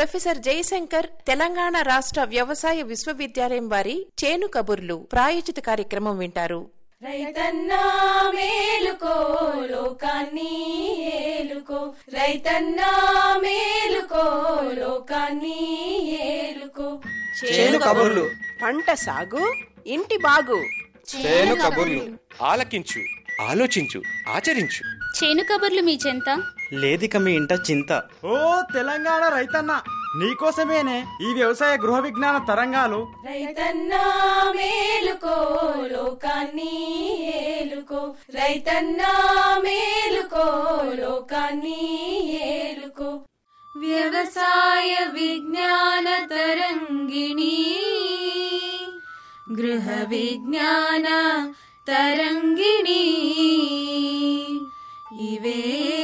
professor Jayashankar Telangana రాష్ట్ర వ్యవసాయ విశ్వవిద్యాలయం వారి చేను కబుర్లు ప్రాయోజిత కార్యక్రమం వింటారు రైతన్నా మేలుకో లోకాన్ని ఏలుకో రైతన్నా మేలుకో లోకాన్ని ఏలుకో చేను కబుర్లు పంట సాగు ఇంటి బాగు చేను కబుర్లు ఆలకించు ఆలోచించు ఆచరించు చేను కబుర్లు మీ చెంత లేదిక మీ ఇంట చింత ఓ తెలంగాణ రైతన్న నీకోసమేనే ఈ వ్యవసాయ గృహ విజ్ఞాన తరంగాలు రైతన్నా మేలుకో లోకాన్ని ఏలుకో రైతన్నా మేలుకో లోకాన్ని ఏలుకో వ్యవసాయ విజ్ఞాన తరంగిణి గృహ విజ్ఞాన తరంగిణి ఇవే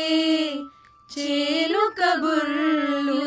చేలు కబుర్లు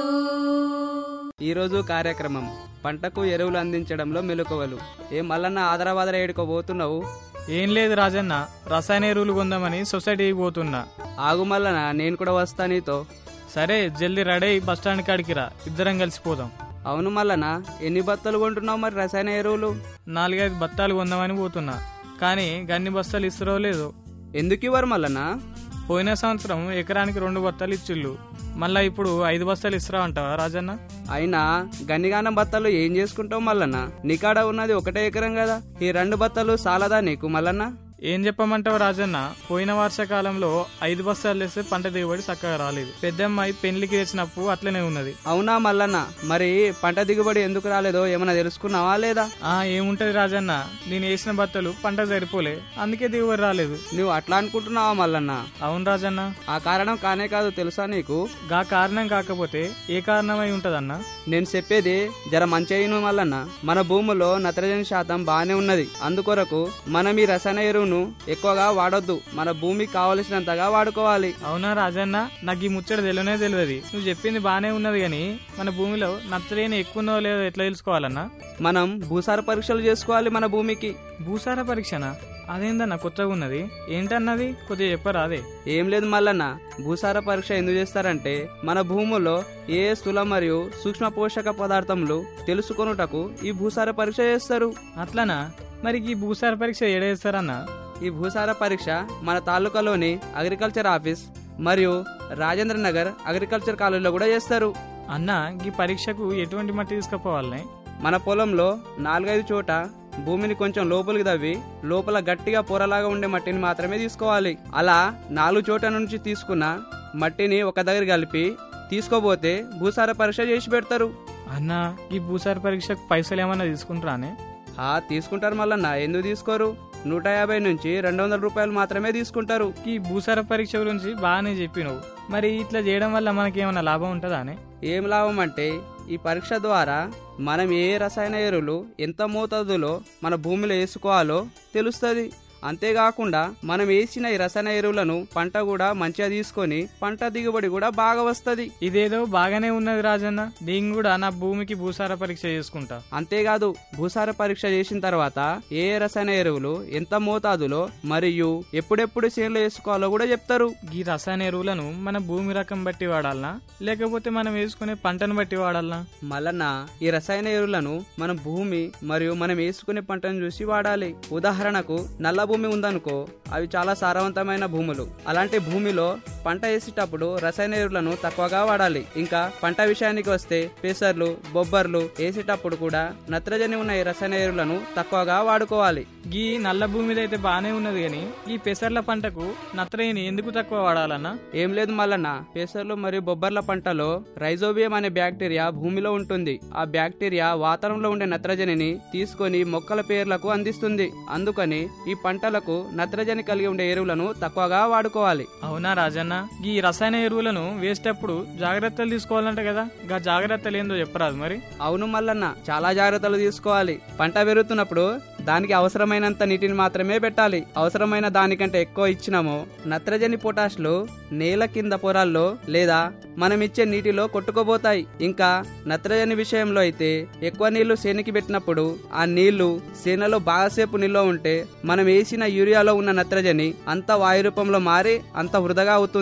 ఈరోజు కార్యక్రమం పంటకు ఎరువులు అందించడంలో మెలకువలు ఏ మల్లన్న ఆదరవాదర ఏడుకో పోతున్నావు ఏం లేదు రాజన్న రసాయన ఎరువులు కొందామని సొసైటీకి పోతున్నా ఆగు మల్లన నేను కూడా వస్తా నీతో సరే జల్దీ రెడీ అయ్యి బస్ స్టాండ్ కాడికి రా ఇద్దరం కలిసిపోదాం అవును మల్లన ఎన్ని బత్తలు కొంటున్నావు మరి రసాయన ఎరువులు నాలుగైదు బత్తాలు కొందామని పోతున్నా కానీ గన్ని బస్తాలు ఇస్తారో లేదో ఎందుకు ఇవ్వరు మల్లన పోయిన సంవత్సరం ఎకరానికి రెండు బత్తాలు ఇచ్చిళ్ళు మళ్ళా ఇప్పుడు ఐదు బస్తాలు ఇస్తారా అంటావా రాజన్న అయినా గన్నిగానం బత్తలు ఏం చేసుకుంటావు మల్లన్న నీకాడ ఉన్నది ఒకటే ఎకరం కదా ఈ రెండు బత్తలు సాలదా నీకు మల్లన్న ఏం చెప్పమంటావు రాజన్న పోయిన వర్షాకాలంలో ఐదు బస్తాలు తెస్తే పంట దిగుబడి చక్కగా రాలేదు పెద్దమ్మాయి పెళ్లికి తెచ్చినప్పుడు అట్లనే ఉన్నది అవునా మల్లన్న మరి పంట దిగుబడి ఎందుకు రాలేదో ఏమైనా తెలుసుకున్నావా లేదా ఆ ఏముంటది రాజన్న నేను వేసిన బత్తలు పంట సరిపోలే అందుకే దిగుబడి రాలేదు నువ్వు అట్లా అనుకుంటున్నావా మల్లన్న అవును రాజన్న ఆ కారణం కానే కాదు తెలుసా నీకు గా కారణం కాకపోతే ఏ కారణమై ఉంటదన్నా నేను చెప్పేది జర మంచి మల్లన్న మన భూములో నత్రజని శాతం బాగానే ఉన్నది అందుకొరకు మనం ఈ రసాయన ఎరువును ఎక్కువగా వాడొద్దు మన భూమికి కావలసినంతగా వాడుకోవాలి అవునా రాజన్న నాకు ఈ ముచ్చట తెలియనే తెలియదు నువ్వు చెప్పింది బానే ఉన్నది గాని మన భూమిలో నత్రజని ఎక్కువ ఉన్నదో లేదో ఎట్లా తెలుసుకోవాలన్నా మనం భూసార పరీక్షలు చేసుకోవాలి మన భూమికి భూసార పరీక్షనా అదేందన్న కొత్తగా ఉన్నది ఏంటన్నది కొద్దిగా చెప్పరా అదే ఏం లేదు మల్లన్న భూసార పరీక్ష ఎందుకు చేస్తారంటే మన భూముల్లో ఏ స్థూల మరియు సూక్ష్మ పోషక పదార్థములు తెలుసుకొనుటకు ఈ భూసార పరీక్ష చేస్తారు అట్లనా మరి ఈ భూసార పరీక్ష ఏడేస్తారన్నా ఈ భూసార పరీక్ష మన తాలూకాలోని అగ్రికల్చర్ ఆఫీస్ మరియు రాజేంద్ర నగర్ అగ్రికల్చర్ కాలేజీలో కూడా చేస్తారు అన్న ఈ పరీక్షకు ఎటువంటి మట్టి తీసుకుపోవాలనే మన పొలంలో నాలుగైదు చోట భూమిని కొంచెం లోపలికి తవ్వి లోపల గట్టిగా పొరలాగా ఉండే మట్టిని మాత్రమే తీసుకోవాలి అలా నాలుగు చోట నుంచి తీసుకున్న మట్టిని ఒక దగ్గర కలిపి తీసుకోబోతే భూసార పరీక్ష చేసి పెడతారు అన్న ఈ భూసార పరీక్షకు పైసలు ఏమన్నా తీసుకుంటారానే ఆ తీసుకుంటారు మళ్ళన్న ఎందుకు తీసుకోరు నూట యాభై నుంచి రెండు వందల రూపాయలు మాత్రమే తీసుకుంటారు ఈ భూసార పరీక్ష గురించి బాగానే చెప్పినవు మరి ఇట్లా చేయడం వల్ల మనకి ఏమైనా లాభం ఉంటుందానే ఏం లాభం అంటే ఈ పరీక్ష ద్వారా మనం ఏ రసాయన ఎరువులు ఎంత మోతాదులో మన భూమిలో వేసుకోవాలో తెలుస్తుంది అంతేకాకుండా మనం వేసిన ఈ రసాయన ఎరువులను పంట కూడా మంచిగా తీసుకొని పంట దిగుబడి కూడా బాగా వస్తది ఇదేదో బాగానే ఉన్నది రాజన్న దీన్ని కూడా నా భూమికి భూసార పరీక్ష చేసుకుంటా అంతేకాదు భూసార పరీక్ష చేసిన తర్వాత ఏ ఏ రసాయన ఎరువులు ఎంత మోతాదులో మరియు ఎప్పుడెప్పుడు చేనులో వేసుకోవాలో కూడా చెప్తారు ఈ రసాయన ఎరువులను మన భూమి రకం బట్టి వాడాలనా లేకపోతే మనం వేసుకునే పంటను బట్టి వాడాలనా మల్లన్న ఈ రసాయన ఎరువులను మన భూమి మరియు మనం వేసుకునే పంటను చూసి వాడాలి ఉదాహరణకు నల్ల భూమి ఉందనుకో అవి చాలా సారవంతమైన భూములు అలాంటి భూమిలో పంట వేసేటప్పుడు రసాయన ఎరువులను తక్కువగా వాడాలి ఇంకా పంట విషయానికి వస్తే పెసర్లు బొబ్బర్లు వేసేటప్పుడు కూడా నత్రజని ఉన్న ఈ రసాయన ఎరువులను తక్కువగా వాడుకోవాలి ఈ నల్ల భూమిది అయితే బానే ఉన్నది గాని ఈ పెసర్ల పంటకు నత్రజని ఎందుకు తక్కువ వాడాలన్నా ఏం లేదు మల్లన్న పెసర్లు మరియు బొబ్బర్ల పంటలో రైజోబియం అనే బ్యాక్టీరియా భూమిలో ఉంటుంది ఆ బ్యాక్టీరియా వాతావరణంలో ఉండే నత్రజనిని తీసుకొని మొక్కల పేర్లకు అందిస్తుంది అందుకని ఈ పంటలకు నత్రజని కలిగి ఉండే ఎరువులను తక్కువగా వాడుకోవాలి అవునా రాజన్న ఈ రసాయన ఎరువులను వేసేటప్పుడు జాగ్రత్తలు తీసుకోవాలంట కదా గా జాగ్రత్తలు ఏందో చెప్పరాదు మరి అవును మల్లన్న చాలా జాగ్రత్తలు తీసుకోవాలి పంట పెరుగుతున్నప్పుడు దానికి అవసరమైనంత నీటిని మాత్రమే పెట్టాలి అవసరమైన దానికంటే ఎక్కువ ఇచ్చినామో నత్రజని పొటాష్లు నేల కింద పొరాల్లో లేదా మనం ఇచ్చే నీటిలో కొట్టుకోబోతాయి ఇంకా నత్రజని విషయంలో అయితే ఎక్కువ నీళ్లు సేనికి పెట్టినప్పుడు ఆ నీళ్లు సేనలో బాగాసేపు నిల్వ ఉంటే మనం వేసిన యూరియాలో ఉన్న నత్రజని అంత వాయు రూపంలో మారి అంత వృధగా అవుతుంది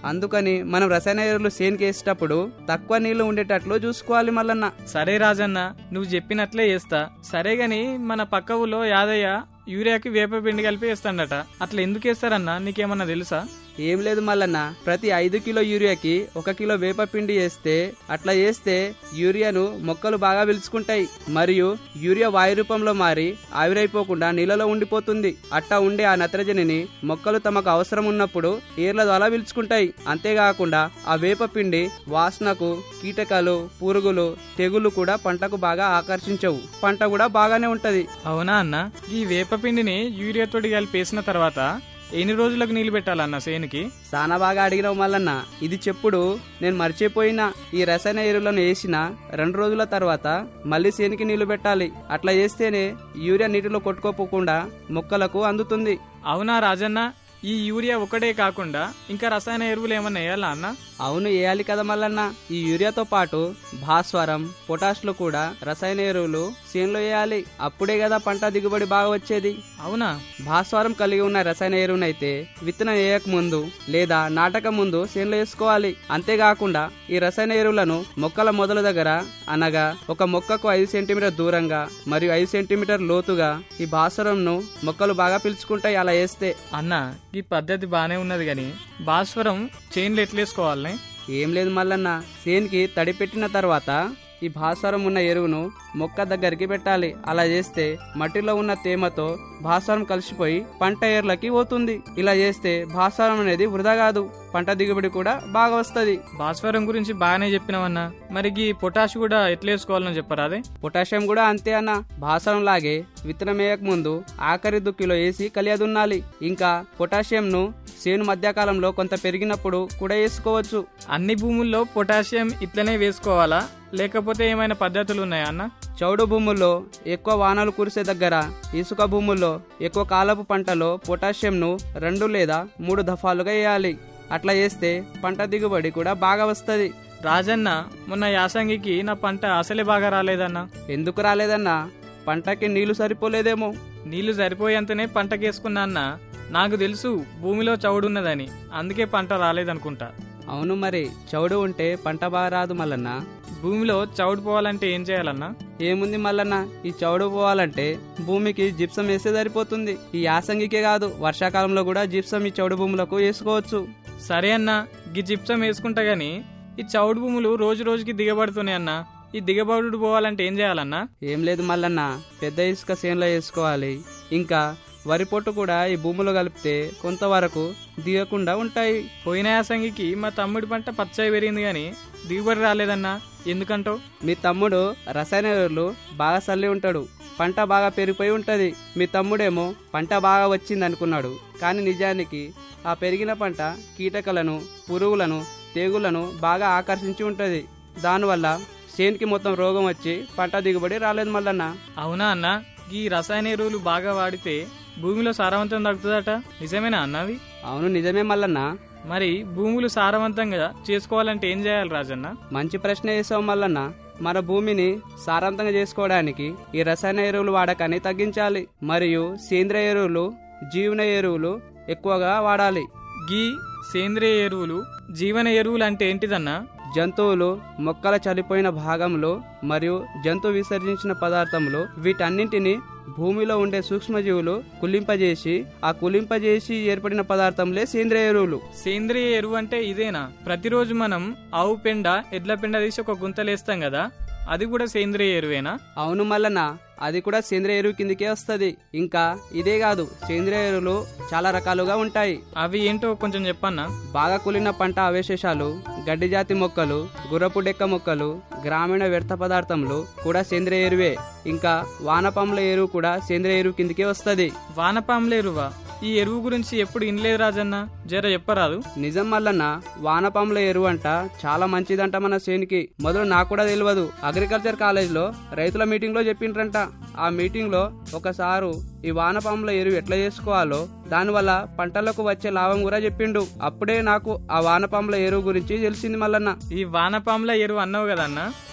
అందుకని మనం రసాయన ఎరువులు సేనుకి వేసేటప్పుడు తక్కువ నీళ్లు ఉండేటట్లు చూసుకోవాలి మల్లన్న సరే రాజన్న నువ్వు చెప్పినట్లే చేస్తా సరే గాని మన పక్క ఊళ్ళో యాదయ్య యూరియాకి వేప పిండి కలిపి వేస్తాడట అట్లా ఎందుకు వేస్తారన్నా నీకేమన్నా తెలుసా ఏం లేదు మల్లన్న ప్రతి ఐదు కిలో యూరియాకి ఒక కిలో వేప పిండి వేస్తే అట్లా వేస్తే యూరియాను మొక్కలు బాగా పిలుచుకుంటాయి మరియు యూరియా వాయు రూపంలో మారి ఆవిరైపోకుండా నీళ్ళలో ఉండిపోతుంది అట్టా ఉండే ఆ నత్రజనిని మొక్కలు తమకు అవసరం ఉన్నప్పుడు ఏర్ల ద్వారా పిలుచుకుంటాయి అంతేకాకుండా ఆ వేప పిండి వాసనకు కీటకాలు పురుగులు తెగులు కూడా పంటకు బాగా ఆకర్షించవు పంట కూడా బాగానే ఉంటది అవునా అన్న ఈ వేప పిండిని యూరియాతోటి కలిపి వేసిన తర్వాత ఎన్ని రోజులకు నీళ్లు పెట్టాలన్న సేనుకి చాలా బాగా అడిగినావు మల్లన్న ఇది చెప్పుడు నేను మర్చిపోయినా ఈ రసాయన ఎరువులను వేసిన రెండు రోజుల తర్వాత మళ్ళీ సేనికి నీళ్లు పెట్టాలి అట్లా చేస్తేనే యూరియా నీటిలో కొట్టుకోపోకుండా మొక్కలకు అందుతుంది అవునా రాజన్న ఈ యూరియా ఒకటే కాకుండా ఇంకా రసాయన ఎరువులు ఏమన్నా వేయాలా అన్న అవును వేయాలి కదా మల్లన్న ఈ యూరియాతో పాటు భాస్వరం పొటాష్లు కూడా రసాయన ఎరువులు చేనులో వేయాలి అప్పుడే కదా పంట దిగుబడి బాగా వచ్చేది అవునా భాస్వరం కలిగి ఉన్న రసాయన ఎరువునైతే విత్తనం వేయక ముందు లేదా నాటక ముందు చేనులో వేసుకోవాలి అంతేకాకుండా ఈ రసాయన ఎరువులను మొక్కల మొదల దగ్గర అనగా ఒక మొక్కకు ఐదు సెంటీమీటర్ దూరంగా మరియు ఐదు సెంటీమీటర్ లోతుగా ఈ భాస్వరంను మొక్కలు బాగా పిలుచుకుంటాయి అలా వేస్తే అన్న ఈ పద్ధతి బానే ఉన్నది గాని భాస్వరం చైన్లు ఎట్లేసుకోవాలని ఏం లేదు మల్లన్న చేనికి తడి పెట్టిన తర్వాత ఈ భాస్వరం ఉన్న ఎరువును మొక్క దగ్గరికి పెట్టాలి అలా చేస్తే మట్టిలో ఉన్న తేమతో భాస్వరం కలిసిపోయి పంట ఏర్లకి పోతుంది ఇలా చేస్తే భాస్వరం అనేది వృధా కాదు పంట దిగుబడి కూడా బాగా వస్తది భాస్వరం గురించి బాగానే చెప్పినావన్నా మరి ఈ పొటాష్ కూడా ఎట్లేసుకోవాలని చెప్పరా అదే పొటాషియం కూడా అంతే అన్న భాస్వరం లాగే విత్తనం వేయక ముందు ఆఖరి దుక్కిలో వేసి కలియదున్నాలి ఇంకా పొటాషియం ను సేను మధ్యకాలంలో కొంత పెరిగినప్పుడు కూడా వేసుకోవచ్చు అన్ని భూముల్లో పొటాషియం ఇట్లనే వేసుకోవాలా లేకపోతే ఏమైనా పద్ధతులు ఉన్నాయా అన్న చౌడు భూముల్లో ఎక్కువ వానలు కురిసే దగ్గర ఇసుక భూముల్లో ఎక్కువ కాలపు పంటలో పొటాషియంను రెండు లేదా మూడు దఫాలుగా వేయాలి అట్లా వేస్తే పంట దిగుబడి కూడా బాగా వస్తది రాజన్న మొన్న యాసంగికి నా పంట అసలే బాగా రాలేదన్నా ఎందుకు రాలేదన్నా పంటకి నీళ్లు సరిపోలేదేమో నీళ్లు సరిపోయేంతనే పంటకేసుకున్నా అన్న నాకు తెలుసు భూమిలో చౌడున్నదని అందుకే పంట రాలేదనుకుంటా అవును మరి చౌడు ఉంటే పంట బాగా రాదు మల్లన్న భూమిలో చౌడు పోవాలంటే ఏం చేయాలన్నా ఏముంది మల్లన్న ఈ చౌడు పోవాలంటే భూమికి జిప్సం వేస్తే సరిపోతుంది ఈ యాసంగికే కాదు వర్షాకాలంలో కూడా జిప్సం ఈ చౌడు భూములకు వేసుకోవచ్చు సరే అన్నా గీ జిప్సం వేసుకుంటా గాని ఈ చౌడు భూములు రోజు రోజుకి దిగబడుతున్నాయి అన్నా ఈ దిగబడుడు పోవాలంటే ఏం చేయాలన్నా ఏం లేదు మల్లన్న పెద్ద ఇసుక చేనులో వేసుకోవాలి ఇంకా వరి పొట్టు కూడా ఈ భూమిలో కలిపితే కొంతవరకు దిగకుండా ఉంటాయి పోయిన యాసంగికి మా తమ్ముడి పంట పచ్చయి పెరిగింది గాని దిగుబడి రాలేదన్నా ఎందుకంటో మీ తమ్ముడు రసాయన ఎరువులు బాగా చల్లి ఉంటాడు పంట బాగా పెరిగిపోయి ఉంటది మీ తమ్ముడేమో పంట బాగా వచ్చింది అనుకున్నాడు కానీ నిజానికి ఆ పెరిగిన పంట కీటకలను పురుగులను తెగులను బాగా ఆకర్షించి ఉంటది దానివల్ల చేనికి మొత్తం రోగం వచ్చి పంట దిగుబడి రాలేదు మల్లన్న అవునా అన్న ఈ రసాయన ఎరువులు బాగా వాడితే భూమిలో సారవంతం తగ్గుతుందట నిజమేనా అన్నది అవును నిజమే మల్లన్న మరి భూములు సారవంతంగా చేసుకోవాలంటే ఏం చేయాలి రాజన్న మంచి ప్రశ్న వేసావు మల్లన్న మన భూమిని సారవంతంగా చేసుకోవడానికి ఈ రసాయన ఎరువులు వాడకాన్ని తగ్గించాలి మరియు సేంద్రియ ఎరువులు జీవన ఎరువులు ఎక్కువగా వాడాలి గీ సేంద్రియ ఎరువులు జీవన ఎరువులు అంటే ఏంటిదన్నా జంతువులు మొక్కల చనిపోయిన భాగంలో మరియు జంతువు విసర్జించిన పదార్థంలో వీటన్నింటిని భూమిలో ఉండే సూక్ష్మజీవులు కులింపజేసి ఆ కులింపజేసి ఏర్పడిన పదార్థంలే సేంద్రియ ఎరువులు సేంద్రియ ఎరువు అంటే ఇదేనా ప్రతిరోజు మనం ఆవు పెండ ఎడ్ల పెండ తీసి ఒక గుంతలేస్తాం కదా అది కూడా సేంద్రియ ఎరువేనా అవును మల్లన్న అది కూడా సేంద్రియ ఎరువు కిందకే వస్తది ఇంకా ఇదే కాదు సేంద్రియ ఎరువులు చాలా రకాలుగా ఉంటాయి అవి ఏంటో కొంచెం చెప్పన్నా బాగా కులిన పంట అవశేషాలు గడ్డి జాతి మొక్కలు గుర్రపు డెక్క మొక్కలు గ్రామీణ వ్యర్థ పదార్థములు కూడా సేంద్రియ ఎరువే ఇంకా వానపాముల ఎరువు కూడా సేంద్రియ ఎరువు కిందకే వస్తది వానపాముల ఎరువా ఈ ఎరువు గురించి ఎప్పుడు ఇనలేదు రాజన్న జర చెప్పరాదు నిజం మల్లన్న వానపాముల ఎరువు అంట చాలా మంచిదంట మన చేనికి మొదలు నాకు కూడా తెలియదు అగ్రికల్చర్ కాలేజ్ లో రైతుల మీటింగ్ లో చెప్పిండ్రంట ఆ మీటింగ్ లో ఒకసారు ఈ వానపాముల ఎరువు ఎట్లా చేసుకోవాలో దానివల్ల పంటలకు వచ్చే లాభం కూడా చెప్పిండు అప్పుడే నాకు ఆ వానపాముల ఎరువు గురించి తెలిసింది మల్లన్న ఈ వానపాముల ఎరువు అన్నావు కదన్నా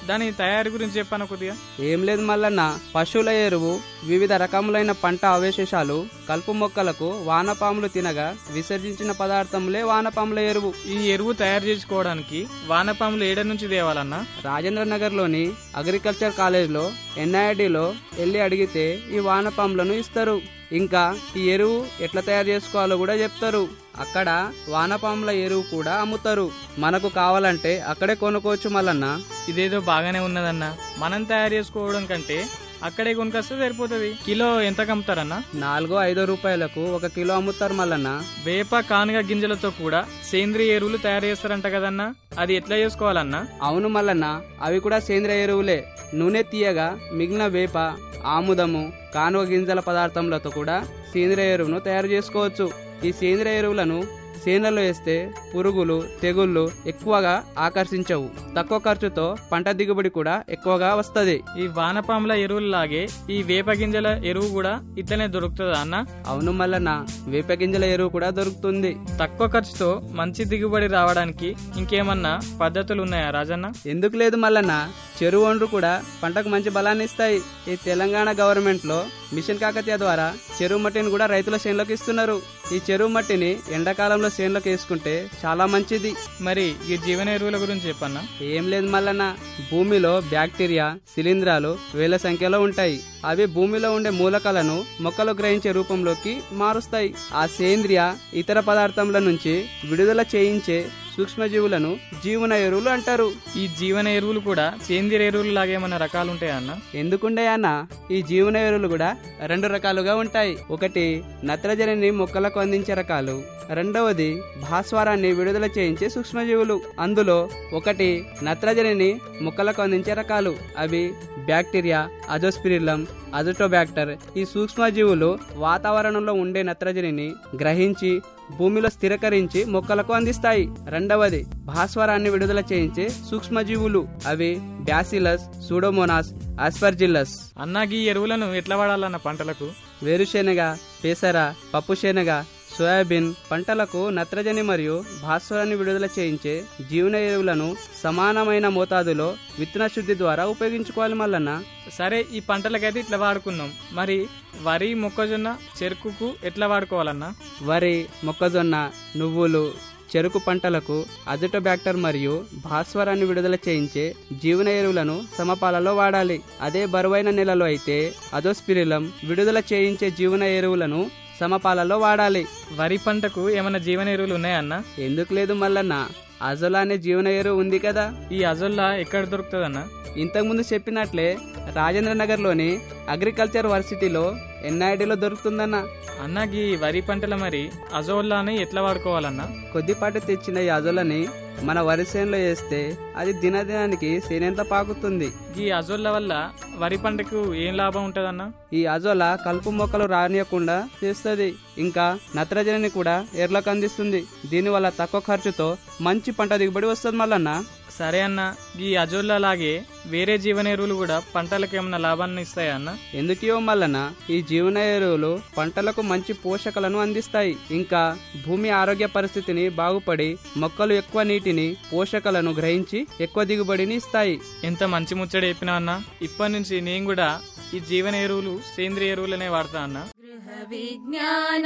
దాని తయారీ గురించి చెప్పాను కొద్దిగా ఏం లేదు మల్లన్న పశువుల ఎరువు వివిధ రకములైన పంట అవశేషాలు కలుపు మొక్కలకు వానపాములు తినగా విసర్జించిన పదార్థములే వానపాముల ఎరువు ఈ ఎరువు తయారు చేసుకోవడానికి వానపాములు ఏడ నుంచి తేవాలన్నా రాజేంద్ర నగర్లోని అగ్రికల్చర్ కాలేజ్లో ఎన్ఐడిలో వెళ్ళి అడిగితే ఈ వానపాములను ఇస్తారు ఇంకా ఈ ఎరువు ఎట్లా తయారు చేసుకోవాలో కూడా చెప్తారు అక్కడ వానపాముల ఎరువు కూడా అమ్ముతారు మనకు కావాలంటే అక్కడే కొనుక్కోవచ్చు మల్లన్న ఇదేదో బాగానే ఉన్నదన్నా మనం తయారు చేసుకోవడం కంటే అక్కడే కొనుకొస్తే సరిపోతుంది కిలో ఎంత కమ్ముతారన్నా నాలుగో ఐదో రూపాయలకు ఒక కిలో అమ్ముతారు మల్లన్న వేప కానుగ గింజలతో కూడా సేంద్రియ ఎరువులు తయారు చేస్తారంట కదన్నా అది ఎట్లా చేసుకోవాలన్నా అవును మల్లన్న అవి కూడా సేంద్రియ ఎరువులే నూనె తీయగా మిగిలిన వేప ఆముదము కానుగ గింజల పదార్థములతో కూడా సేంద్రియ ఎరువును తయారు చేసుకోవచ్చు ఈ సేంద్రియ ఎరువులను సేనలో వేస్తే పురుగులు తెగుళ్ళు ఎక్కువగా ఆకర్షించవు తక్కువ ఖర్చుతో పంట దిగుబడి కూడా ఎక్కువగా వస్తది ఈ వానపాముల ఎరువులలాగే ఈ వేప గింజల ఎరువు కూడా ఇట్లనే దొరుకుతుందా అన్న అవును మల్లన్న వేప గింజల ఎరువు కూడా దొరుకుతుంది తక్కువ ఖర్చుతో మంచి దిగుబడి రావడానికి ఇంకేమన్నా పద్ధతులు ఉన్నాయా రాజన్న ఎందుకు లేదు మల్లన్న చెరువు వండ్రు కూడా పంటకు మంచి బలాన్ని ఇస్తాయి ఈ తెలంగాణ గవర్నమెంట్ లో మిషన్ కాకతీయ ద్వారా చెరువు మట్టిని కూడా రైతుల చేనులోకి ఇస్తున్నారు ఈ చెరువు మట్టిని ఎండాకాలంలో చేనులోకి వేసుకుంటే చాలా మంచిది మరి ఈ జీవన ఎరువుల గురించి చెప్పన్నా ఏం లేదు మల్లన్న భూమిలో బ్యాక్టీరియా శిలీంధ్రాలు వేల సంఖ్యలో ఉంటాయి అవి భూమిలో ఉండే మూలకాలను మొక్కలు గ్రహించే రూపంలోకి మారుస్తాయి ఆ సేంద్రియ ఇతర పదార్థముల నుంచి విడుదల చేయించే సూక్ష్మజీవులను జీవన ఎరువులు అంటారు ఈ జీవన ఎరువులు కూడా సేంద్రియ ఎరువులు లాగా ఏమన్నా రకాలు ఉంటాయా అన్న ఎందుకుండే అన్న ఈ జీవన ఎరువులు కూడా రెండు రకాలుగా ఉంటాయి ఒకటి నత్రజనిని మొక్కలకు అందించే రకాలు రెండవది భాస్వరాన్ని విడుదల చేయించే సూక్ష్మజీవులు అందులో ఒకటి నత్రజనిని మొక్కలకు అందించే రకాలు అవి బ్యాక్టీరియా అజోస్పిరిలం అజోటోబ్యాక్టర్ ఈ సూక్ష్మజీవులు వాతావరణంలో ఉండే నత్రజనిని గ్రహించి భూమిలో స్థిరకరించి మొక్కలకు అందిస్తాయి రెండవది భాస్వరాన్ని విడుదల చేయించే సూక్ష్మజీవులు అవి బ్యాసిలస్ సూడోమోనాస్ ఆస్పర్జిల్లస్ అన్నాకి ఈ ఎరువులను ఎట్లా వాడాలన్న పంటలకు వేరుశెనగ పెసర పప్పు శనగ సోయాబీన్ పంటలకు నత్రజని మరియు భాస్వరాన్ని విడుదల చేయించే జీవన ఎరువులను సమానమైన మోతాదులో విత్తన శుద్ధి ద్వారా ఉపయోగించుకోవాలి మల్లన్న సరే ఈ పంటలకైతే ఇట్లా వాడుకున్నాం మరి వరి మొక్కజొన్న చెరుకుకు ఎట్లా వాడుకోవాలన్నా వరి మొక్కజొన్న నువ్వులు చెరుకు పంటలకు అజటోబ్యాక్టర్ మరియు భాస్వరాన్ని విడుదల చేయించే జీవన ఎరువులను సమపాలలో వాడాలి అదే బరువైన నెలలో అయితే అజోస్పిరిలం విడుదల చేయించే జీవన ఎరువులను సమపాలలో వాడాలి వరి పంటకు ఏమైనా జీవన ఎరువులు ఉన్నాయా అన్న ఎందుకు లేదు మల్లన్న అజోలా అనే జీవన ఎరువు ఉంది కదా ఈ అజొల్లా ఎక్కడ దొరుకుతుందన్న ఇంతకుముందు చెప్పినట్లే రాజేంద్ర నగర్లోని అగ్రికల్చర్ వర్సిటీలో ఎన్ఐడిలో దొరుకుతుందన్న అన్నకి ఈ వరి పంటల మరి అజోల్లాని ఎట్లా వాడుకోవాలన్నా కొద్దిపాటి తెచ్చిన ఈ అజోలని మన వరి చేనులో వేస్తే అది దినదినానికి సేనెంత పాకుతుంది ఈ అజొల్ల వల్ల వరి పంటకు ఏం లాభం ఉంటదన్నా ఈ అజోల కలుపు మొక్కలు రానియకుండా చేస్తుంది ఇంకా నత్రజనిని కూడా ఎర్లకు అందిస్తుంది దీనివల్ల తక్కువ ఖర్చుతో మంచి పంట దిగుబడి వస్తుంది మల్లన్న సరే అన్న ఈ అజొల్లా లాగే వేరే జీవన ఎరువులు కూడా పంటలకు ఏమైనా లాభాన్ని ఇస్తాయా అన్న ఎందుకో మల్లన ఈ జీవన ఎరువులు పంటలకు మంచి పోషకాలను అందిస్తాయి ఇంకా భూమి ఆరోగ్య పరిస్థితిని బాగుపడి మొక్కలు ఎక్కువ నీటిని పోషకాలను గ్రహించి ఎక్కువ దిగుబడిని ఇస్తాయి ఎంత మంచి ముచ్చట చెప్పినావు అన్న ఇప్పటి నుంచి నేను కూడా ఈ జీవన ఎరువులు సేంద్రియ ఎరువులనే వాడతా అన్న గృహ విజ్ఞాన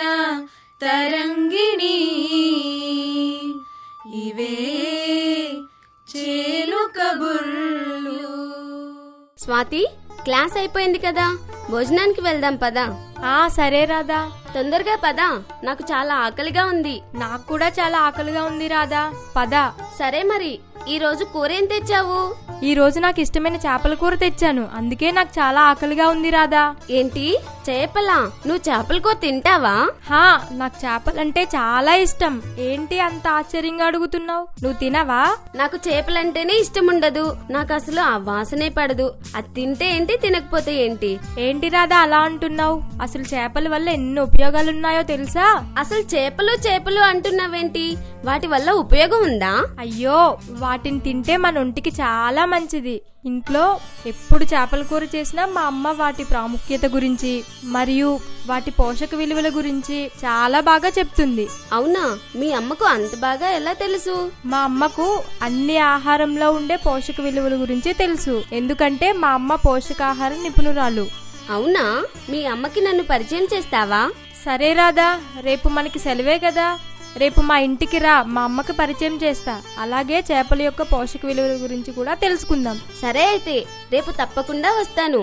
తరంగిణి ఇవే చేలు కబుర్లు స్వాతి క్లాస్ అయిపోయింది కదా భోజనానికి వెళ్దాం పదా ఆ సరే రాధా తొందరగా పదా నాకు చాలా ఆకలిగా ఉంది నాకు కూడా చాలా ఆకలిగా ఉంది రాధా పద సరే మరి ఈ రోజు కూర ఏం తెచ్చావు ఈ రోజు నాకు ఇష్టమైన చేపల కూర తెచ్చాను అందుకే నాకు చాలా ఆకలిగా ఉంది రాధా ఏంటి చేపలా నువ్వు చేపల కూర తింటావా హా నాకు చేపలంటే చాలా ఇష్టం ఏంటి అంత ఆశ్చర్యంగా అడుగుతున్నావు నువ్వు తినవా నాకు చేపలంటేనే ఇష్టం ఉండదు నాకు అసలు ఆ వాసనే పడదు అది తింటే ఏంటి తినకపోతే ఏంటి ఏంటి రాధా అలా అంటున్నావు అసలు చేపల వల్ల ఎన్ని ఉపయోగాలున్నాయో తెలుసా అసలు చేపలు చేపలు అంటున్నావేంటి వాటి వల్ల ఉపయోగం ఉందా అయ్యో వాటిని తింటే మన ఒంటికి చాలా మంచిది ఇంట్లో ఎప్పుడు చేపల కూర చేసినా మా అమ్మ వాటి ప్రాముఖ్యత గురించి మరియు వాటి పోషక విలువల గురించి చాలా బాగా చెప్తుంది అవునా మీ అమ్మకు అంత బాగా ఎలా తెలుసు మా అమ్మకు అన్ని ఆహారంలో ఉండే పోషక విలువల గురించి తెలుసు ఎందుకంటే మా అమ్మ పోషకాహార నిపుణురాలు అవునా మీ అమ్మకి నన్ను పరిచయం చేస్తావా సరే రాదా రేపు మనకి సెలవే కదా రేపు మా ఇంటికి రా మా అమ్మకి పరిచయం చేస్తా అలాగే చేపల యొక్క పోషక విలువల గురించి కూడా తెలుసుకుందాం సరే అయితే రేపు తప్పకుండా వస్తాను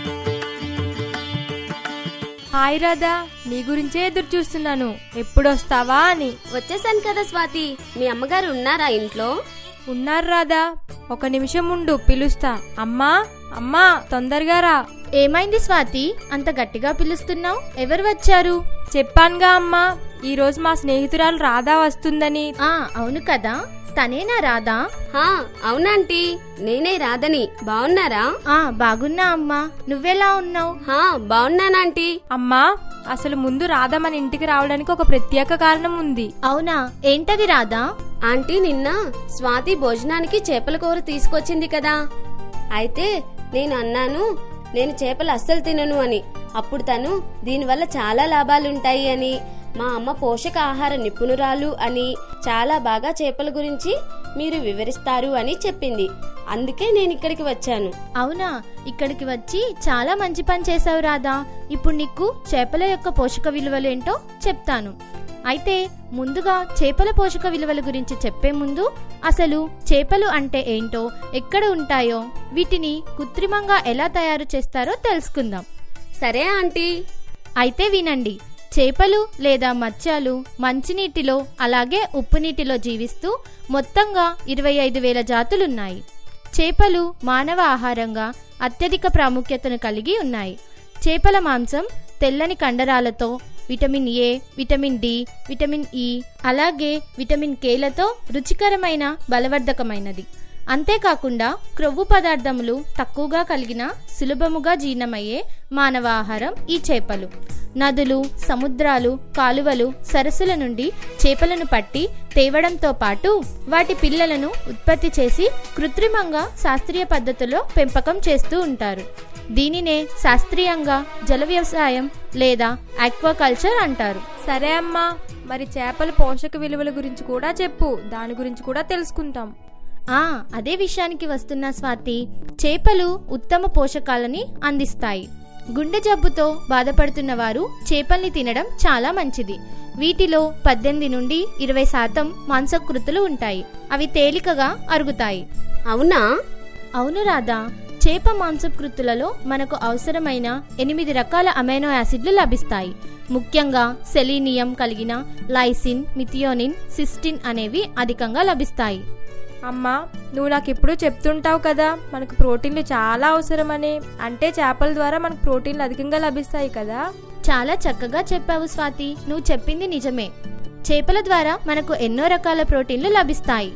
హాయ్ రాధా నీ గురించే ఎదురు చూస్తున్నాను ఎప్పుడు వస్తావా అని వచ్చేసాను కదా స్వాతి మీ అమ్మగారు ఉన్నారా ఇంట్లో ఉన్నారు రాధా ఒక నిమిషం ఉండు పిలుస్తా అమ్మా అమ్మా తొందరగా రా ఏమైంది స్వాతి అంత గట్టిగా పిలుస్తున్నావు ఎవరు వచ్చారు చెప్పానుగా అమ్మా ఈ రోజు మా స్నేహితురాలు రాధా వస్తుందని ఆ అవును కదా తనేనా రాదా హా అవునాంటీ నేనే రాధని బాగున్నారా ఆ బాగున్నా అమ్మా నువ్వెలా ఉన్నావు హా బాగున్నానాంటీ అమ్మా అసలు ముందు రాధా మన ఇంటికి రావడానికి ఒక ప్రత్యేక కారణం ఉంది అవునా ఏంటది రాదా ఆంటీ నిన్న స్వాతి భోజనానికి చేపల కూర తీసుకొచ్చింది కదా అయితే నేను అన్నాను నేను చేపలు అస్సలు తినను అని అప్పుడు తను దీనివల్ల చాలా లాభాలుంటాయి అని మా అమ్మ పోషక ఆహార నిపుణురాలు అని చాలా బాగా చేపల గురించి మీరు వివరిస్తారు అని చెప్పింది అందుకే నేను ఇక్కడికి వచ్చాను అవునా ఇక్కడికి వచ్చి చాలా మంచి పని చేసావు రాదా ఇప్పుడు నీకు చేపల యొక్క పోషక విలువలేంటో చెప్తాను అయితే ముందుగా చేపల పోషక విలువల గురించి చెప్పే ముందు అసలు చేపలు అంటే ఏంటో ఎక్కడ ఉంటాయో వీటిని కృత్రిమంగా ఎలా తయారు చేస్తారో తెలుసుకుందాం సరే ఆంటీ అయితే వినండి చేపలు లేదా మత్స్యాలు మంచినీటిలో అలాగే ఉప్పు నీటిలో జీవిస్తూ మొత్తంగా ఇరవై ఐదు వేల జాతులున్నాయి చేపలు మానవ ఆహారంగా అత్యధిక ప్రాముఖ్యతను కలిగి ఉన్నాయి చేపల మాంసం తెల్లని కండరాలతో vitamin A vitamin D vitamin E అలాగే విటమిన్ కేలతో రుచికరమైన బలవర్ధకమైనది అంతేకాకుండా క్రొవ్వు పదార్థములు తక్కువగా కలిగిన సులభముగా జీర్ణమయ్యే మానవ ఆహారం ఈ చేపలు నదులు సముద్రాలు కాలువలు సరస్సుల నుండి చేపలను పట్టి తేవడంతో పాటు వాటి పిల్లలను ఉత్పత్తి చేసి కృత్రిమంగా శాస్త్రీయ పద్ధతిలో పెంపకం చేస్తూ ఉంటారు దీనినే శాస్త్రీయంగా జల వ్యవసాయం లేదా ఆక్వాకల్చర్ అంటారు సరే అమ్మా మరి చేపల పోషక విలువల గురించి కూడా చెప్పు దాని గురించి కూడా తెలుసుకుంటాం ఆ అదే విషయానికి వస్తున్న స్వాతి చేపలు ఉత్తమ పోషకాలని అందిస్తాయి గుండె జబ్బుతో బాధపడుతున్న వారు చేపల్ని తినడం చాలా మంచిది వీటిలో పద్దెనిమిది నుండి ఇరవై శాతం మాంసకృతులు ఉంటాయి అవి తేలికగా అరుగుతాయి అవునా అవును రాధా చేప మాంసకృతులలో మనకు అవసరమైన ఎనిమిది రకాల అమైనో యాసిడ్లు లభిస్తాయి ముఖ్యంగా సెలీనియం కలిగిన లైసిన్ మిథియోనిన్ సిస్టిన్ అనేవి అధికంగా లభిస్తాయి అమ్మా నువ్వు నాకు ఎప్పుడూ చెప్తుంటావు కదా మనకు ప్రోటీన్లు చాలా అవసరమని అంటే చేపల ద్వారా మనకు ప్రోటీన్లు అధికంగా లభిస్తాయి కదా చాలా చక్కగా చెప్పావు స్వాతి నువ్వు చెప్పింది నిజమే చేపల ద్వారా మనకు ఎన్నో రకాల ప్రోటీన్లు లభిస్తాయి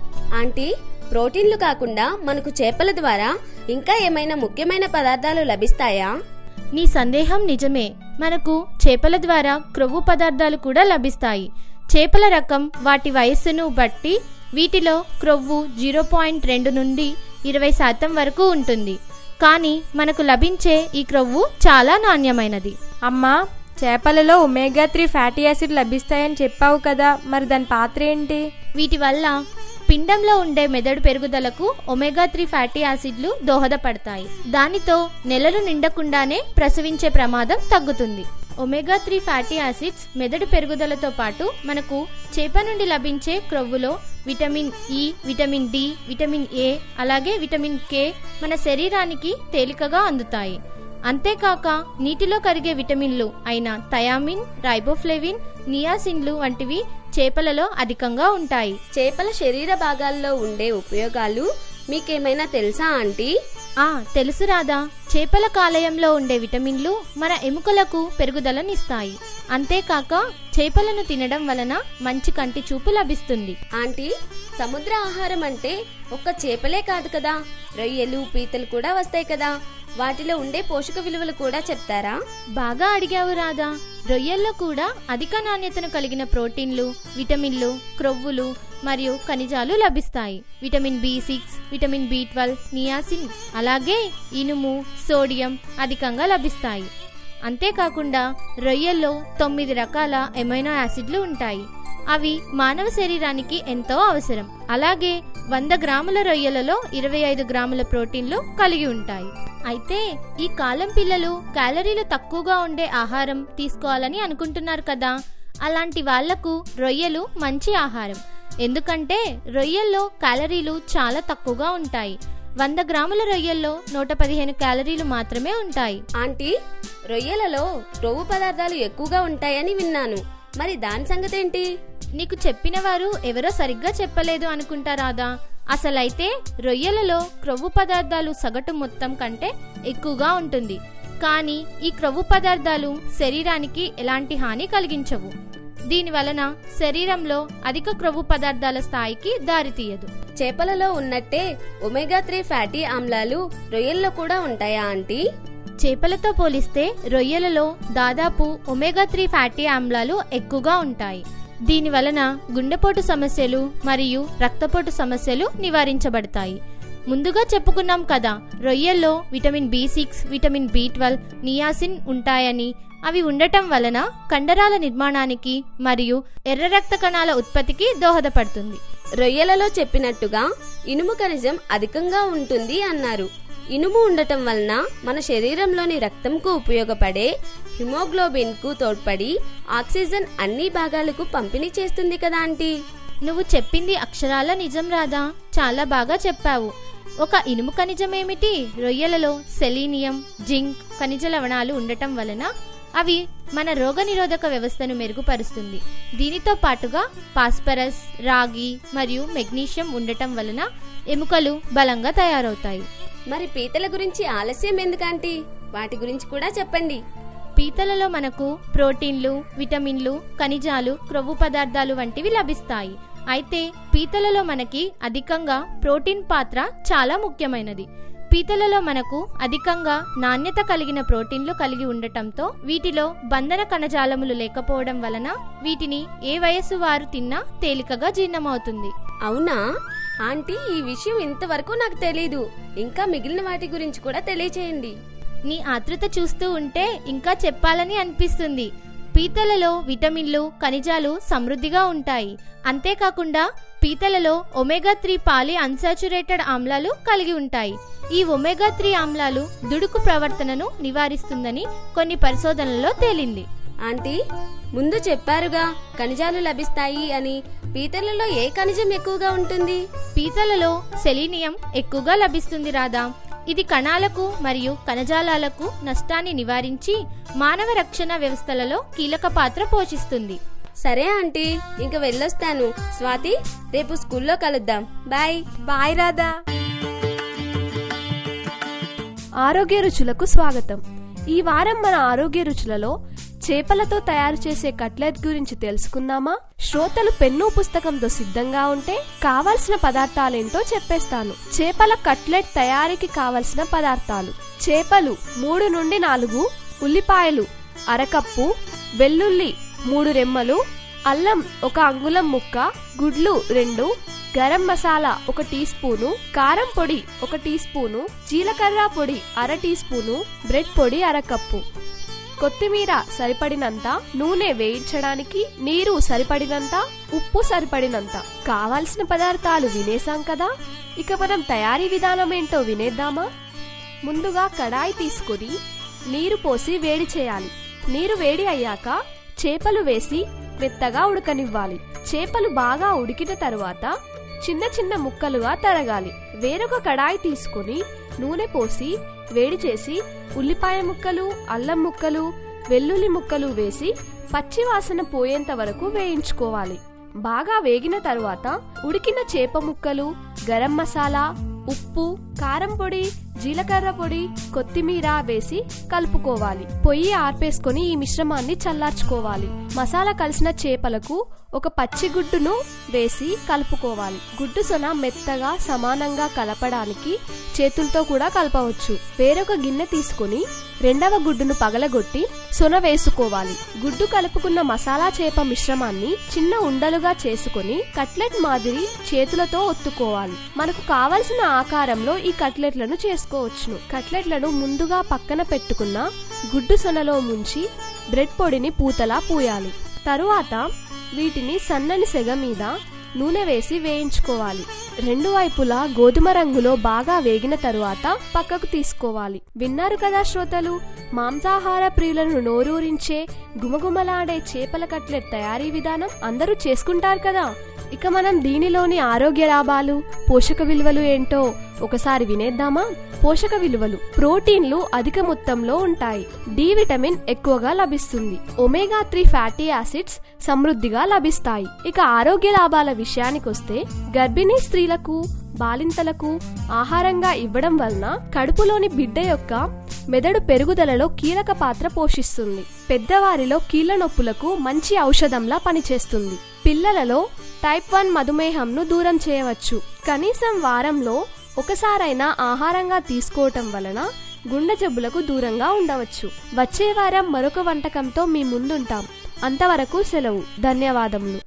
ఆంటీ ప్రోటీన్లు కాకుండా మనకు చేపల ద్వారా ఇంకా ఏమైనా ముఖ్యమైన పదార్థాలు లభిస్తాయా నీ సందేహం నిజమే మనకు చేపల ద్వారా క్రొవ్వు పదార్థాలు కూడా లభిస్తాయి చేపల రకం వాటి వయస్సును బట్టి వీటిలో క్రొవ్వు జీరో పాయింట్ రెండు నుండి ఇరవై శాతం వరకు ఉంటుంది కానీ మనకు లభించే ఈ క్రొవ్వు చాలా నాణ్యమైనది అమ్మా చేపలలో ఒమేగా త్రీ ఫ్యాటీ యాసిడ్ లభిస్తాయని చెప్పావు కదా మరి దాని పాత్ర ఏంటి వీటి వల్ల పిండంలో ఉండే మెదడు పెరుగుదలకు ఒమేగా త్రీ ఫ్యాటీ యాసిడ్లు దోహదపడతాయి దానితో నెలలు నిండకుండానే ప్రసవించే ప్రమాదం తగ్గుతుంది ఒమేగా త్రీ ఫ్యాటీ యాసిడ్స్ మెదడు పెరుగుదలతో పాటు మనకు చేప నుండి లభించే క్రొవ్వులో vitamin E vitamin D vitamin A అలాగే విటమిన్ కే మన శరీరానికి తేలికగా అందుతాయి అంతేకాక నీటిలో కరిగే విటమిన్లు అయిన థయామిన్ రైబోఫ్లేవిన్ నియాసిన్లు వంటివి చేపలలో అధికంగా ఉంటాయి చేపల శరీర భాగాల్లో ఉండే ఉపయోగాలు మీకేమైనా తెలుసా ఆంటీ ఆ తెలుసు రాదా చేపల కాలేయంలో ఉండే విటమిన్లు మన ఎముకలకు పెరుగుదలనిస్తాయి అంతేకాక చేపలను తినడం వలన మంచి కంటి చూపు లభిస్తుంది ఆంటీ సముద్ర ఆహారం అంటే ఒక్క చేపలే కాదు కదా రొయ్యలు పీతలు కూడా వస్తాయి కదా వాటిలో ఉండే పోషక విలువలు కూడా చెప్తారా బాగా అడిగావు రాదా రొయ్యల్లో కూడా అధిక నాణ్యతను కలిగిన ప్రోటీన్లు విటమిన్లు క్రొవ్వులు మరియు ఖనిజాలు లభిస్తాయి vitamin B six vitamin B twelve niacin అలాగే ఇనుము సోడియం అధికంగా లభిస్తాయి అంతేకాకుండా రొయ్యల్లో తొమ్మిది రకాల ఎమైనో యాసిడ్లు ఉంటాయి అవి మానవ శరీరానికి ఎంతో అవసరం అలాగే వంద గ్రాముల రొయ్యలలో ఇరవై ఐదు గ్రాముల ప్రోటీన్లు కలిగి ఉంటాయి అయితే ఈ కాలం పిల్లలు క్యాలరీలు తక్కువగా ఉండే ఆహారం తీసుకోవాలని అనుకుంటున్నారు కదా అలాంటి వాళ్లకు రొయ్యలు మంచి ఆహారం ఎందుకంటే రొయ్యల్లో క్యాలరీలు చాలా తక్కువగా ఉంటాయి వంద గ్రాముల రొయ్యల్లో నూట పదిహేను క్యాలరీలు మాత్రమే ఉంటాయి ఆంటీ రొయ్యలలో కొవ్వు పదార్థాలు ఎక్కువగా ఉంటాయని విన్నాను మరి దాని సంగతేంటి నీకు చెప్పిన వారు ఎవరో సరిగ్గా చెప్పలేదు అనుకుంటా రాదా అసలైతే రొయ్యలలో క్రొవ్వు పదార్థాలు సగటు మొత్తం కంటే ఎక్కువగా ఉంటుంది కానీ ఈ క్రొవ్వు పదార్థాలు శరీరానికి ఎలాంటి హాని కలిగించవు దీని వలన శరీరంలో అధిక క్రొవ్వు పదార్థాల స్థాయికి దారితీయదు చేపలలో ఉన్నట్టే ఒమేగా త్రీ ఫ్యాటీ ఆమ్లాలు రొయ్యల్లో కూడా ఉంటాయా ఆంటీ చేపలతో పోలిస్తే రొయ్యలలో దాదాపు ఒమేగా త్రీ ఫ్యాటీ ఆమ్లాలు ఎక్కువగా ఉంటాయి దీని వలన గుండెపోటు సమస్యలు మరియు రక్తపోటు సమస్యలు నివారించబడతాయి ముందుగా చెప్పుకున్నాం కదా రొయ్యల్లో vitamin B six vitamin B twelve niacin ఉంటాయని అవి ఉండటం వలన కండరాల నిర్మాణానికి మరియు ఎర్ర రక్త కణాల ఉత్పత్తికి దోహదపడుతుంది రొయ్యలలో చెప్పినట్టుగా ఇనుము ఖనిజం అధికంగా ఉంటుంది అన్నారు ఇనుము ఉండటం వలన మన శరీరంలోని రక్తంకు ఉపయోగపడే హిమోగ్లోబిన్ కు తోడ్పడి ఆక్సిజన్ అన్ని భాగాలకు పంపిణీ చేస్తుంది కదా ఆంటీ నువ్వు చెప్పింది అక్షరాల నిజం రాదా చాలా బాగా చెప్పావు ఒక ఇనుము ఖనిజం ఏమిటి రొయ్యలలో సెలీనియం జింక్ ఖనిజ లవణాలు ఉండటం వలన అవి మన రోగనిరోధక వ్యవస్థను మెరుగుపరుస్తుంది దీనితో పాటుగా పాస్పరస్ రాగి మరియు మెగ్నీషియం ఉండటం వలన ఎముకలు బలంగా తయారవుతాయి మరి పీతల గురించి ఆలస్యం ఎందుకంటీ వాటి గురించి కూడా చెప్పండి పీతలలో మనకు ప్రోటీన్లు విటమిన్లు ఖనిజాలు క్రొవ్వు పదార్థాలు వంటివి లభిస్తాయి అయితే పీతలలో మనకి అధికంగా ప్రోటీన్ పాత్ర చాలా ముఖ్యమైనది పీతలలో మనకు అధికంగా నాణ్యత కలిగిన ప్రోటీన్లు కలిగి ఉండటంతో వీటిలో బంధన కణజాలములు లేకపోవడం వలన వీటిని ఏ వయస్సు వారు తిన్నా తేలికగా జీర్ణమవుతుంది అవునా ఆంటీ ఈ విషయం ఇంతవరకు నాకు తెలీదు ఇంకా మిగిలిన వాటి గురించి కూడా తెలియచేయండి నీ ఆతృత చూస్తూ ఉంటే ఇంకా చెప్పాలని అనిపిస్తుంది పీతలలో విటమిన్లు ఖనిజాలు సమృద్ధిగా ఉంటాయి అంతేకాకుండా పీతలలో ఒమేగా త్రీ పాలి అన్సాచురేటెడ్ ఆమ్లాలు కలిగి ఉంటాయి ఈ ఒమేగా త్రీ ఆమ్లాలు దుడుకు ప్రవర్తనను నివారిస్తుందని కొన్ని పరిశోధనలలో తేలింది ఆంటీ ముందు చెప్పారుగా ఖనిజాలు లభిస్తాయి అని పీతలలో ఏ ఖనిజం ఎక్కువగా ఉంటుంది పీతలలో సెలీనియం ఎక్కువగా లభిస్తుంది రాదా ఇది కణాలకు మరియు కణజాలాలకు నష్టాన్ని నివారించి మానవ రక్షణ వ్యవస్థలలో కీలక పాత్ర పోషిస్తుంది సరే ఆంటీ ఇంక వెళ్ళొస్తాను స్వాతి రేపు స్కూల్లో కలుద్దాం బాయ్ బాయ్ రాధా ఆరోగ్య రుచులకు స్వాగతం ఈ వారం మన ఆరోగ్య రుచులలో చేపలతో తయారు చేసే కట్లెట్ గురించి తెలుసుకుందామా శ్రోతలు పెన్ను పుస్తకంతో సిద్ధంగా ఉంటే కావలసిన పదార్థాలేంటో చెప్పేస్తాను చేపల కట్లెట్ తయారీకి కావలసిన పదార్థాలు చేపలు మూడు నుండి నాలుగు ఉల్లిపాయలు అరకప్పు వెల్లుల్లి మూడు రెమ్మలు అల్లం ఒక అంగుళం ముక్క గుడ్లు రెండు గరం మసాలా ఒక టీ స్పూను కారం పొడి ఒక టీ స్పూను జీలకర్ర పొడి అర టీ స్పూను బ్రెడ్ పొడి అరకప్పు కొత్తిమీర సరిపడినంత నూనె వేయించడానికి నీరు సరిపడినంత ఉప్పు సరిపడినంత కావాల్సిన పదార్థాలు వినేసాం కదా ఇక మనం తయారీ విధానం ఏంటో వినేద్దామా ముందుగా కడాయి తీసుకుని నీరు పోసి వేడి చేయాలి నీరు వేడి అయ్యాక చేపలు వేసి మెత్తగా ఉడకనివ్వాలి చేపలు బాగా ఉడికిన తరువాత చిన్న చిన్న ముక్కలుగా తరగాలి వేరొక కడాయి తీసుకుని నూనె పోసి వేడి చేసి ఉల్లిపాయ ముక్కలు అల్లం ముక్కలు వెల్లుల్లి ముక్కలు వేసి పచ్చి వాసన పోయేంత వరకు వేయించుకోవాలి బాగా వేగిన తరువాత ఉడికిన చేప ముక్కలు గరం మసాలా ఉప్పు కారం పొడి జీలకర్ర పొడి కొత్తిమీర వేసి కలుపుకోవాలి పొయ్యి ఆర్పేసుకొని ఈ మిశ్రమాన్ని చల్లార్చుకోవాలి మసాలా కలిసిన చేపలకు ఒక పచ్చి గుడ్డును వేసి కలుపుకోవాలి గుడ్డు సొన మెత్తగా సమానంగా కలపడానికి చేతులతో కూడా కలపవచ్చు వేరొక గిన్నె తీసుకుని రెండవ గుడ్డును పగలగొట్టి సొన వేసుకోవాలి గుడ్డు కలుపుకున్న మసాలా చేప మిశ్రమాన్ని చిన్న ఉండలుగా చేసుకొని కట్లెట్ మాదిరి చేతులతో ఒత్తుకోవాలి మనకు కావలసిన ఆకారంలో ఈ కట్లెట్లను చేసుకోవాలి చేసుకోవచ్చును కట్లెట్లను ముందుగా పక్కన పెట్టుకున్న గుడ్డు సొనలో ముంచి బ్రెడ్ పొడిని పూతలా పూయాలి తరువాత వీటిని సన్నని సెగ మీద నూనె వేసి వేయించుకోవాలి రెండు వైపులా గోధుమ రంగులో బాగా వేగిన తరువాత పక్కకు తీసుకోవాలి విన్నారు కదా శ్రోతలు మాంసాహార ప్రియులను నోరూరించే గుమగుమలాడే చేపల కట్లెట్ తయారీ విధానం అందరూ చేసుకుంటారు కదా ఇక మనం దీనిలోని ఆరోగ్య లాభాలు పోషక విలువలు ఏంటో ఒకసారి వినేద్దామా పోషక విలువలు ప్రోటీన్లు అధిక మొత్తంలో ఉంటాయి డి విటమిన్ ఎక్కువగా లభిస్తుంది ఒమేగా త్రీ ఫ్యాటీ యాసిడ్స్ సమృద్ధిగా లభిస్తాయి ఇక ఆరోగ్య లాభాల విషయానికొస్తే గర్భిణీ స్త్రీలకు బాలింతలకు ఆహారంగా ఇవ్వడం వలన కడుపులోని బిడ్డ యొక్క మెదడు పెరుగుదలలో కీలక పాత్ర పోషిస్తుంది పెద్దవారిలో కీళ్ల నొప్పులకు మంచి ఔషధంలా పనిచేస్తుంది పిల్లలలో టైప్ వన్ మధుమేహంను దూరం చేయవచ్చు కనీసం వారంలో ఒకసారైనా ఆహారంగా తీసుకోవటం వలన గుండె జబ్బులకు దూరంగా ఉండవచ్చు వచ్చే వారం మరొక వంటకంతో మీ ముందుంటాం అంతవరకు సెలవు ధన్యవాదములు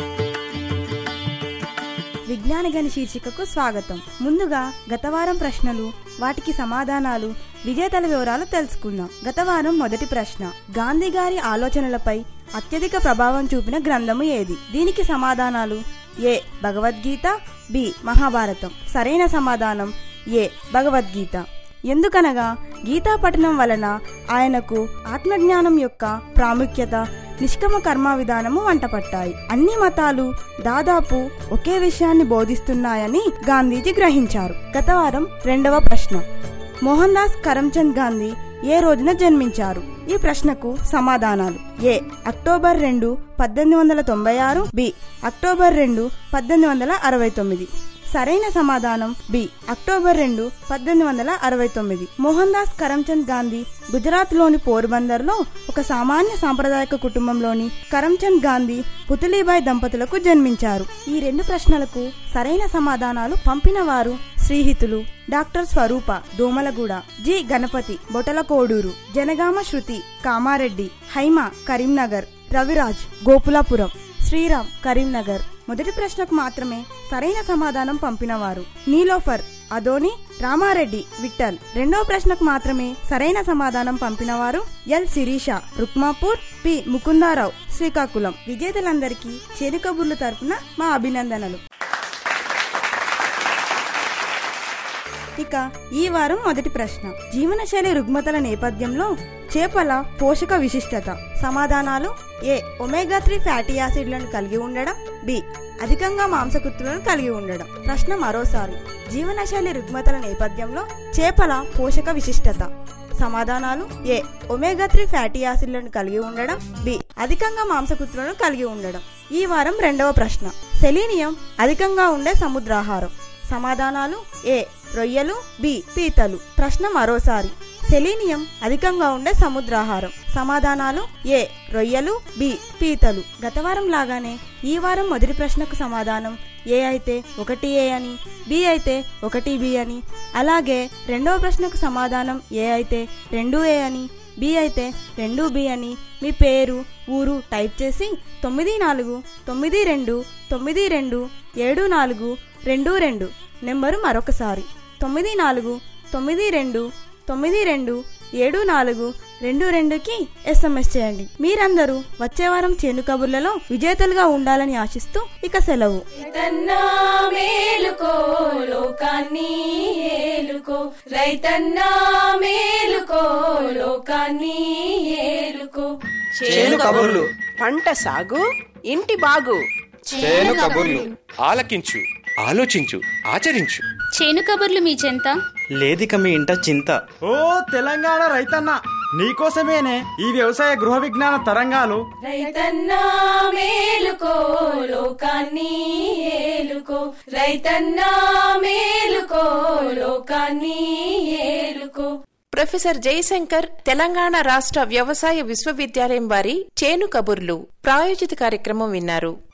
విజ్ఞాన గని శీర్షికకు స్వాగతం ముందుగా గత వారం ప్రశ్నలు వాటికి సమాధానాలు విజేతల వివరాలు తెలుసుకుందాం గత వారం మొదటి ప్రశ్న గాంధీ గారి ఆలోచనలపై అత్యధిక ప్రభావం చూపిన గ్రంథము ఏది దీనికి సమాధానాలు ఏ భగవద్గీత బి మహాభారతం సరైన సమాధానం ఏ భగవద్గీత ఎందుకనగా గీతా పఠనం వలన ఆయనకు ఆత్మజ్ఞానం యొక్క ప్రాముఖ్యత నిష్కమ కర్మ విధానము వంటపట్టాయి అన్ని మతాలు దాదాపు ఒకే విషయాన్ని బోధిస్తున్నాయని గాంధీజీ గ్రహించారు గత వారం రెండవ ప్రశ్న మోహన్ దాస్ కరమ్చంద్ గాంధీ ఏ రోజున జన్మించారు ఈ ప్రశ్నకు సమాధానాలు ఏ అక్టోబర్ రెండు పద్దెనిమిది వందల తొంభై ఆరు బి అక్టోబర్ రెండు పద్దెనిమిది వందల అరవై తొమ్మిది సరైన సమాధానం బి అక్టోబర్ రెండు పద్దెనిమిది వందల అరవై తొమ్మిది మోహన్ దాస్ కరమ్చంద్ గాంధీ గుజరాత్ లోని పోర్బందర్ లో ఒక సామాన్య సాంప్రదాయక కుటుంబంలోని కరమ్చంద్ గాంధీ పుతలీబాయ్ దంపతులకు జన్మించారు ఈ రెండు ప్రశ్నలకు సరైన సమాధానాలు పంపిన వారు శ్రీహితులు డాక్టర్ స్వరూప దోమలగూడ జి గణపతి బొటలకోడూరు జనగామ శృతి కామారెడ్డి హైమ కరీంనగర్ రవిరాజ్ గోపులాపురం శ్రీరామ్ కరీంనగర్ మొదటి ప్రశ్నకు మాత్రమే సరైన సమాధానం పంపినవారు నీలోఫర్ అదోని రామారెడ్డి విఠల్ రెండవ ప్రశ్నకు మాత్రమే సరైన సమాధానం పంపినవారు ఎల్ శిరీష రుక్మాపూర్ పి ముకుందారావు శ్రీకాకుళం విజేతలందరికీ చేరుకబుర్లు తరపున మా అభినందనలు ఇక ఈ వారం మొదటి ప్రశ్న జీవనశైలి రుగ్మతల నేపథ్యంలో చేపల పోషక విశిష్టత సమాధానాలు ఏ ఒమేగా త్రీ ఫ్యాటీ యాసిడ్లను కలిగి ఉండడం బి అధికంగా మాంసకృతులను కలిగి ఉండడం ప్రశ్న మరోసారి జీవనశైలి రుగ్మతల నేపథ్యంలో చేపల పోషక విశిష్టత సమాధానాలు ఏ ఒమేగా త్రీ ఫ్యాటీ యాసిడ్లను కలిగి ఉండడం బి అధికంగా మాంసకృతులను కలిగి ఉండడం ఈ వారం రెండవ ప్రశ్న సెలీనియం అధికంగా ఉండే సముద్రాహారం సమాధానాలు ఏ రొయ్యలు బి పీతలు ప్రశ్న మరోసారి సెలీనియం అధికంగా ఉండే సముద్రాహారం సమాధానాలు ఏ రొయ్యలు బి పీతలు గత వారం లాగానే ఈ వారం మొదటి ప్రశ్నకు సమాధానం ఏ అయితే ఒకటి ఏ అని బి అయితే ఒకటి బి అని అలాగే రెండవ ప్రశ్నకు సమాధానం ఏ అయితే రెండు ఏ అని బి అయితే రెండు బి అని మీ పేరు ఊరు టైప్ చేసి తొమ్మిది నాలుగు తొమ్మిది రెండు తొమ్మిది రెండు ఏడు నాలుగు రెండు రెండు నెంబరు మరొకసారి తొమ్మిది నాలుగు తొమ్మిది రెండు తొమ్మిది రెండు ఏడు నాలుగు రెండు రెండుకి ఎస్ఎంఎస్ చేయండి మీరందరూ వచ్చే వారం చేను కబుర్లలో విజేతలుగా ఉండాలని ఆశిస్తూ ఇక సెలవు రైతన్నా మేలుకో లోకాన్ని ఏలుకో రైతన్నా మేలుకో లోకాన్ని ఏలుకో చేను కబుర్లు పంట సాగు ఇంటి బాగు చేను కబుర్లు ఆలకించు ఆలోచించు ఆచరించు చేను కబుర్లు మీ చెంత లేదిక మీ ఇంట చింత ఓ తెలంగాణ రైతన్న నీకోసమేనే ఈ వ్యవసాయ గృహ విజ్ఞాన తరంగాలు రైతన్నా మేలుకో లోకాన్ని ఏలుకో రైతన్నా మేలుకో లోకాన్ని ఏలుకో ప్రొఫెసర్ జయశంకర్ తెలంగాణ రాష్ట్ర వ్యవసాయ విశ్వవిద్యాలయం వారి చేను కబుర్లు ప్రాయోజిత కార్యక్రమం విన్నారు